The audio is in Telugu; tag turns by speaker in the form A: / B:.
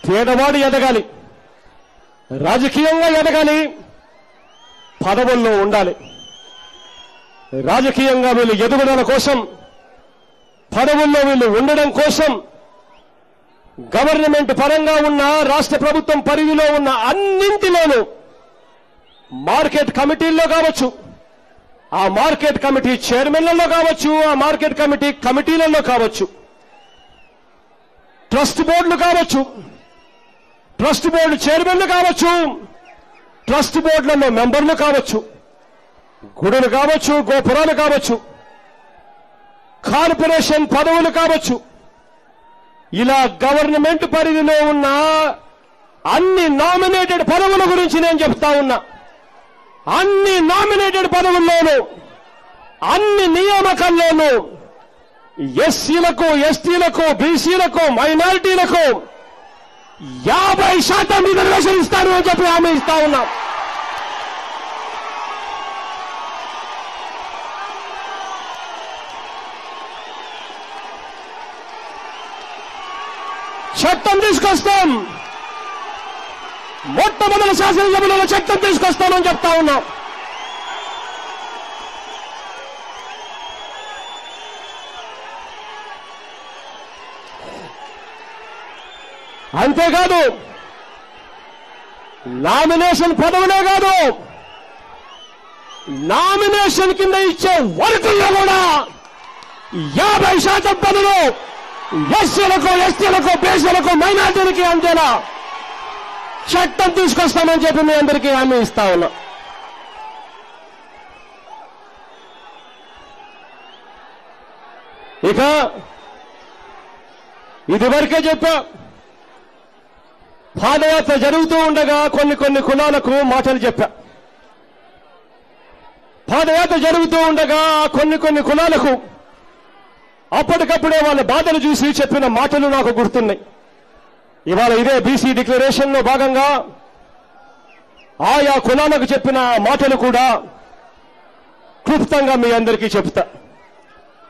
A: పేదవాడు ఎదగాలి రాజకీయంగా ఎదగాలి పదవుల్లో ఉండాలి రాజకీయంగా వీళ్ళు ఎదుగుదల కోసం పదవుల్లో వీళ్ళు ఉండడం కోసం గవర్నమెంట్ పరంగా ఉన్న రాష్ట్ర ప్రభుత్వం పరిధిలో ఉన్న అన్నింటిలోనూ మార్కెట్ కమిటీల్లో కావచ్చు ఆ మార్కెట్ కమిటీ చైర్మన్లలో కావచ్చు ఆ మార్కెట్ కమిటీ కమిటీలలో కావచ్చు ట్రస్ట్ బోర్డులు కావచ్చు ట్రస్ట్ బోర్డు చైర్మన్లు కావచ్చు ట్రస్ట్ బోర్డులలో మెంబర్లు కావచ్చు గుడులు కావచ్చు గోపురాలు కావచ్చు కార్పొరేషన్ పదవులు కావచ్చు ఇలా గవర్నమెంట్ పరిధిలో ఉన్న అన్ని నామినేటెడ్ పదవుల గురించి నేను చెప్తా ఉన్నా అన్ని నామినేటెడ్ పదవుల్లోనూ అన్ని నియామకాల్లోనూ ఎస్సీలకు ఎస్టీలకు బీసీలకు మైనారిటీలకు యాభై శాతం రిజర్వేషన్ ఇస్తాను అని చెప్పి హామీ ఇస్తా ఉన్నాం చట్టం తీసుకొస్తాం మొట్టమొదటి శాసనసభలో చట్టం తీసుకొస్తామని చెప్తా ఉన్నాం అంతేకాదు నామినేషన్ పదవులే కాదు నామినేషన్ కింద ఇచ్చే వర్కుల్లో కూడా యాభై శాతం పనులు ఎస్సీలకు ఎస్టీలకు బీసీలకు మైనార్టీలకి అంతేనా చట్టం తీసుకొస్తామని చెప్పి మీ అందరికీ హామీ ఇస్తా ఉన్నా ఇక ఇదివరకే చెప్పా పాదయాత్ర జరుగుతూ ఉండగా కొన్ని కొన్ని కులాలకు మాటలు చెప్పా పాదయాత్ర జరుగుతూ ఉండగా కొన్ని కొన్ని కులాలకు అప్పటికప్పుడే వాళ్ళ బాధలు చూసి చెప్పిన మాటలు నాకు గుర్తున్నాయి ఇవాళ ఇదే బీసీ డిక్లరేషన్ లో భాగంగా ఆయా కులాలకు చెప్పిన మాటలు కూడా క్లుప్తంగా మీ అందరికీ చెప్తా